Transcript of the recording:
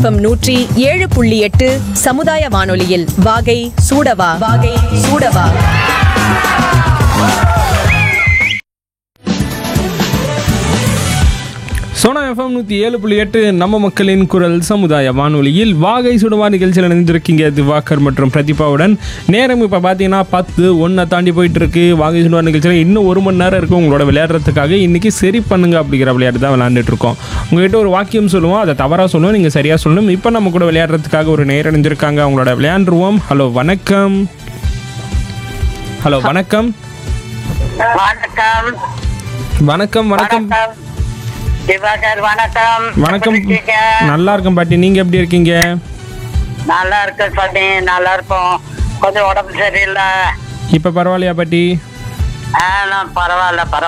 FM நூற்றி ஏழு புள்ளி எட்டு சமுதாய வானொலியில் வாகை சூடவா வாகை சூடவா சோனா எஃப்எம் நூற்றி ஏழு புள்ளி எட்டு நம்ம மக்களின் குரல் சமுதாய வானொலியில் வாகை சுடுவா நிகழ்ச்சியில் இணைந்திருக்கீங்க திவாகர் மற்றும் பிரதீபாவுடன் நேரம் இப்போ பார்த்தீங்கன்னா பத்து ஒன்றை தாண்டி போயிட்டு இருக்கு வாகை சுடுவா நிகழ்ச்சியில் இன்னும் ஒரு மணி நேரம் இருக்கு உங்களோட விளையாடுறதுக்காக இன்னைக்கு சரி பண்ணுங்க அப்படிங்கிற விளையாட்டு தான் விளையாண்டுட்டு இருக்கோம் உங்ககிட்ட ஒரு வாக்கியம் சொல்லுவோம் அதை தவறாக சொல்லுவோம் நீங்கள் சரியாக சொல்லணும் இப்போ நம்ம கூட விளையாடுறதுக்காக ஒரு நேரம் இணைஞ்சிருக்காங்க அவங்களோட விளையாண்டுருவோம் ஹலோ வணக்கம் ஹலோ வணக்கம் வணக்கம் வணக்கம் வணக்கம் வணக்கம் திவாகர் வணக்கம் வணக்கம் எப்படி இருக்கீங்க? நல்லா இருக்கேன் பாட்டி நீங்கள் எப்படி இருக்கீங்க நல்லா இருக்கு சாமி நல்லா இருக்கும் கொஞ்சம் உடம்பு சரியில்லை இப்போ பரவாயில்லையா பாட்டி ஆ நான் பரவாயில்ல பரவாயில்ல